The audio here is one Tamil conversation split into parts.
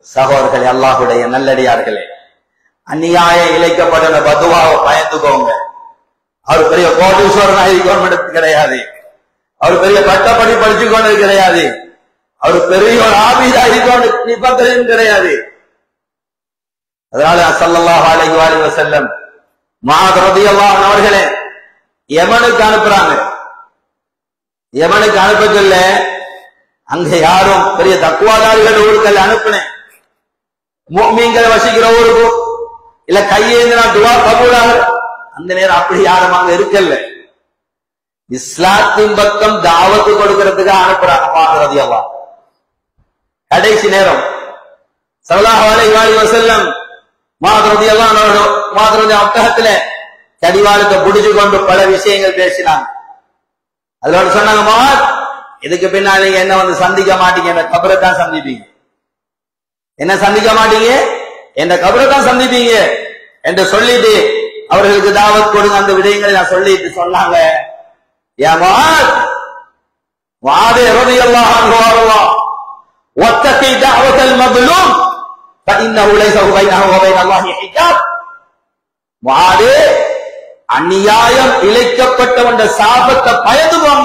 சகோதரர்களே அல்லாஹுடைய நல்லடியார்களே அந்நியாய இழைக்கப்பட்ட பதுவாவை பயந்துக்கோங்க அவர் பெரிய கோடீஸ்வரன் ஆகிக்கணும் கிடையாது அவர் பெரிய பட்டப்படி படிச்சு கொண்டது கிடையாது அவர் பெரிய ஒரு ஆபீஸ் ஆகிக்கொண்டு நிபந்தனையும் கிடையாது அதனால சல்லல்லாஹு அலைஹி வஸல்லம் செல்லம் ரலியல்லாஹு அன்ஹு அவர்களே யமனுக்கு அனுப்புறாங்க யமனுக்கு அனுப்ப சொல்ல அங்க யாரும் பெரிய தக்குவாதாரிகள் ஊருக்கள் அனுப்புனேன் மீன்களை வசிக்கிற ஊருக்கு இல்ல கையேந்து நான் துவா கபூலாக அந்த நேரம் அப்படி யாரும் அங்க இருக்கல இஸ்லாத்தின் பக்கம் தாவத்து கொடுக்கறதுக்கு அனுப்புறாங்க பாக்குறது எல்லாம் கடைசி நேரம் சல்லாஹ் அலைஹி வாலி வஸல்லம் மாதரதி எல்லாம் மாதரதி அப்தகத்துல கடிவாளத்தை புடிச்சு கொண்டு பல விஷயங்கள் பேசினாங்க அதோட சொன்னாங்க மாத் இதுக்கு பின்னால நீங்க என்ன வந்து சந்திக்க மாட்டீங்க என்ன கபரை தான் சந்திப்பீங்க என்ன சந்திக்க மாட்டீங்க என்ற கபரை தான் சந்திப்பீங்க என்று சொல்லிட்டு அவர்களுக்கு தாவத் கொடுங்க அந்த விடயங்களை நான் சொல்லிட்டு சொன்னாங்க ஏமாத் வாதே ரலியல்லாஹு அன்ஹு واتقي دعوة المظلوم فإنه ليس بينه وبين الله حجاب மாதே அநியாயம் இழைக்கப்பட்டவன் சாபத்தை பயந்துவாங்க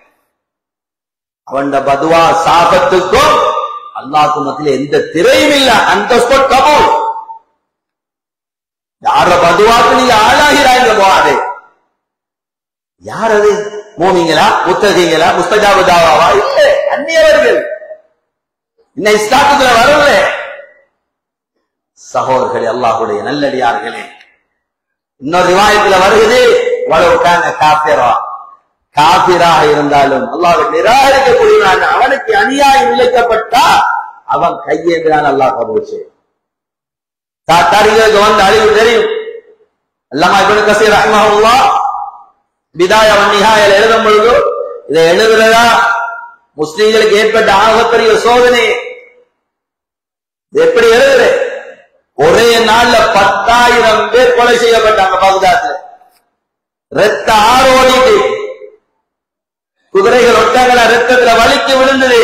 அவன் பதுவா சாபத்துக்கும் அல்லாஹ்க்கு மத்தியில் எந்த திரையும் இல்ல அந்த ஸ்போட் கபூல் யார பதுவாக்கு நீங்க ஆளாகிறாங்க போகாது யார் அது மூமிங்களா முத்தகைங்களா முஸ்தஜாபு தாவாவா இல்ல அந்நியவர்கள் இன்னும் இஸ்லாத்துக்குள்ள வரல சகோதரர்களே அல்லாஹுடைய நல்லடியார்களே இன்னொரு ரிவாயத்துல வருகிறது வளவுக்கான காப்பிரா காபிராக இருந்தாலும் அல்லாஹ் நிராகரிக்கக்கூடியவன் அவனுக்கு அநியாயம் இழைக்கப்பட்டா அவன் கையேந்திரான் அல்லாஹ் கபூச்சு தாத்தாரிகளுக்கு வந்த அழிவு தெரியும் அல்லாமா இப்னு கசீர் ரஹ்மஹுல்லா பிதாய வன்னிஹாயில் எழுதும் பொழுது இதை எழுதுறதா முஸ்லிம்களுக்கு ஏற்பட்ட ஆகப்பெரிய சோதனை இது எப்படி எழுதுற ஒரே நாள்ல பத்தாயிரம் பேர் கொலை செய்யப்பட்டாங்க பகுதாத்துல ரத்த ஆரோடிட்டு குதிரைகள் ஒட்டங்களை ரத்தத்துல வலிக்கு விழுந்தது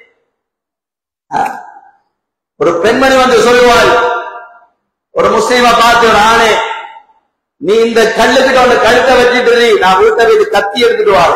ஒரு பெண்மணி வந்து சொல்லுவாள் ஒரு முஸ்லீம பார்த்து நானே நீ இந்த கல்லுக்கிட்ட ஒன்று கழுத்தை வச்சுட்டு நான் வீட்டை வீட்டு கத்தி எடுத்துட்டு வாரு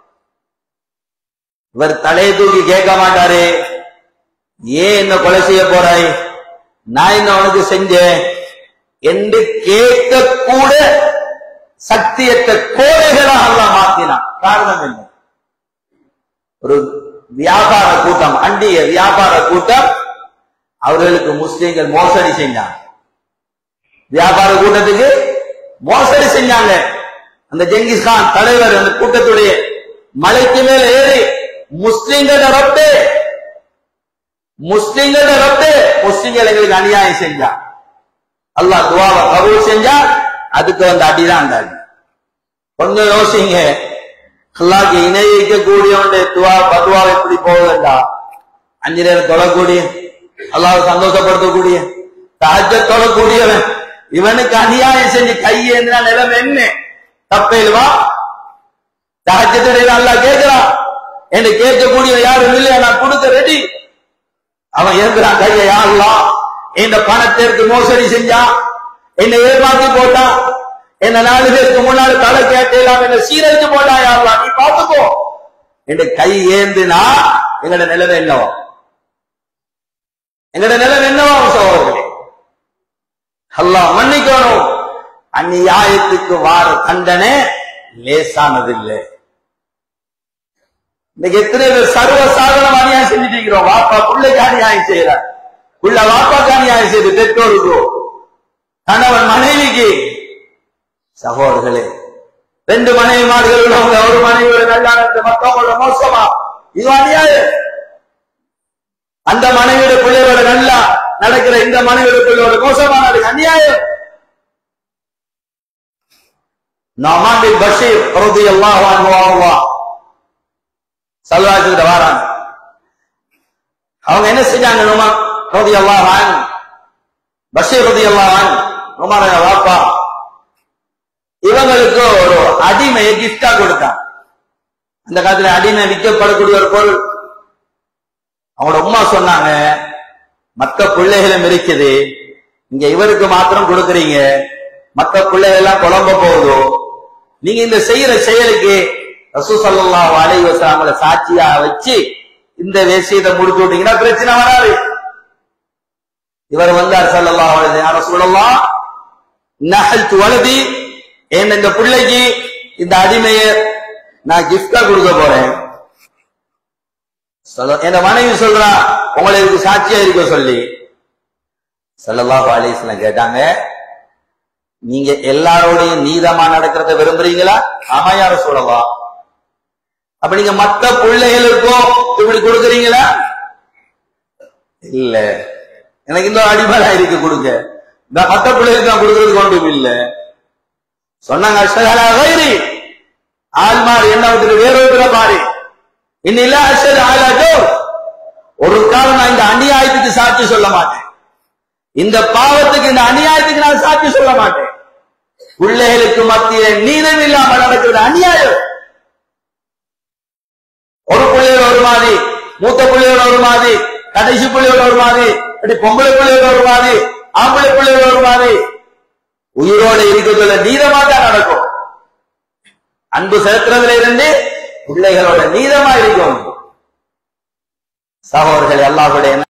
இவர் தலையை தூக்கி கேட்க மாட்டாரு ஏன் என்ன கொலை செய்ய போறாய் நான் என்ன உனக்கு செஞ்சேன் என்று கேட்க கூட சத்தியத்தை கோடைகளாக அல்லாஹ் மாத்தினான் காரணம் என்ன ஒரு வியாபார கூட்டம் அண்டிய வியாபார கூட்டம் அவர்களுக்கு முஸ்லிம்கள் மோசடி செஞ்சாங்க வியாபார கூட்டத்துக்கு மோசடி செஞ்சாங்க அந்த ஜெங்கிஸ்கான் தலைவர் அந்த கூட்டத்துடைய மலைக்கு மேல ஏறி முஸ்லிம்கள ரப்பு முஸ்லிம்கள ரப்பு முஸ்லிம்கள் எங்களுக்கு அநியாயம் செஞ்சா அல்லாஹ் துவாவை கபூல் செஞ்சா அதுக்கு வந்து அடிதான் அந்த அடி கொஞ்சம் யோசிங்க அல்லாஹ்க்கு இணை வைக்கக்கூடியவன் துவா பதுவா எப்படி போகுதுண்டா அஞ்சு நேரம் தொழக்கூடிய அல்லாஹ் சந்தோஷப்படுத்தக்கூடிய தஹஜ தொழக்கூடியவன் இவனுக்கு அநியாயம் செஞ்சு கையேந்தினா நிலம் என்ன தப்பேல்வா தஹஜத்துடைய அல்லாஹ் கேட்கிறான் என்று கேட்கக்கூடிய யாரும் இல்லையா நான் கொடுக்க ரெடி அவன் ஏற்கிறான் கையை யாருலாம் இந்த பணத்தை எடுத்து மோசடி செஞ்சான் என்னை ஏமாத்தி போட்டான் என்ன நாலு பேருக்கு முன்னாடி தலை கேட்டலாம் என்ன சீரழிச்சு போட்டான் யாருலாம் நீ பார்த்துக்கோ என்று கை ஏந்தினா எங்கட நிலைமை என்னவோ எங்கட நிலைமை என்னவோ சகோதரர்களே அல்லாஹ் மன்னிக்கணும் அந்நியாயத்துக்கு வார தண்டனை லேசானது இல்லை இன்னைக்கு எத்தனை பேர் சர்வ சாதனம் அநியாயம் செஞ்சுட்டு இருக்கிறோம் வாப்பா பிள்ளைக்கு அநியாயம் செய்யறார் புள்ள வாப்பாக்கு அநியாயம் செய்து பெற்றோருக்கோ கணவன் மனைவிக்கு சகோதரர்களே ரெண்டு மனைவி மாடுகள் உள்ளவங்க ஒரு மனைவியோட நல்லா இருந்த மத்தவங்களோட மோசமா இது அநியாயம் அந்த மனைவியோட பிள்ளையோட நல்லா நடக்கிற இந்த மனைவியோட பிள்ளையோட மோசமான அநியாயம் நமாண்டி பஷீர் ரதி அல்லாஹ் அன்ஹு சல்வாஜிட்ட வராங்க அவங்க என்ன செஞ்சாங்க நுமா ரதி அல்லாஹ் பஷீர் ரதி அல்லாஹ் நுமார வாப்பா இவங்களுக்கு ஒரு அடிமையை கிஃப்டா கொடுத்தான் அந்த காலத்துல அடிமை விற்கப்படக்கூடிய ஒரு பொருள் அவங்களோட உமா சொன்னாங்க மத்த மத்த பிள்ளைகளும் இருக்குது இங்க இவருக்கு மாத்திரம் கொடுக்கறீங்க மத்த பிள்ளைகள் எல்லாம் குழம்ப போகுதோ நீங்க இந்த செய்யற செயலுக்கு ரசூ சல்லாஹ் அலைஹி வஸல்லமல சாட்சியா வச்சு இந்த விஷயத்தை முடிச்சு விட்டீங்கன்னா பிரச்சனை வராது இவர் வந்தார் சல்லல்லாஹு அலைஹி யார சொல்லலாம் நஹல்து வலதி என் இந்த பிள்ளைக்கு இந்த அடிமைய நான் கிஃப்டா கொடுக்க போறேன் சொல்ல- என் மனைவி சொல்றா உங்களை இதுக்கு சாட்சியா இருக்க சொல்லி சல்லல்லாஹு அலைஹி வஸல்லம் கேட்டாங்க நீங்க எல்லாரோடையும் நீதமா நடக்கிறத விரும்புறீங்களா ஆமா யார சொல்லலாம் அப்ப நீங்க மத்த பிள்ளைகளுக்கும் இப்படி கொடுக்குறீங்களா இல்ல எனக்கு இந்த அடிமலா இருக்கு கொடுங்க இந்த மத்த பிள்ளைகளுக்கு நான் கொடுக்கறது கொண்டும் இல்ல சொன்னாங்க அஷ்ஹலா கைரி ஆள்மார் என்ன விட்டுட்டு வேற ஒருத்தர பாரு இன்னில அஷ்ஹது அலா ஜோர் ஒரு காலம் நான் இந்த அநியாயத்துக்கு சாட்சி சொல்ல மாட்டேன் இந்த பாவத்துக்கு இந்த அநியாயத்துக்கு நான் சாட்சி சொல்ல மாட்டேன் பிள்ளைகளுக்கு மத்தியில நீதம் இல்லாம நடக்கிறது அநியாயம் ஒரு பிள்ளையோட ஒரு மாதிரி மூத்த பிள்ளையோட ஒரு மாதிரி கடைசி பிள்ளையோட ஒரு மாதிரி இப்படி பொம்பளை பிள்ளையோட ஒரு மாதிரி ஆம்பளை பிள்ளையோட ஒரு மாதிரி உயிரோட இருக்கிறதுல நீதமா தான் நடக்கும் அன்பு செலுத்துறதுல இருந்து பிள்ளைகளோட நீதமா இருக்கும் சகோதரர்கள் எல்லாருடைய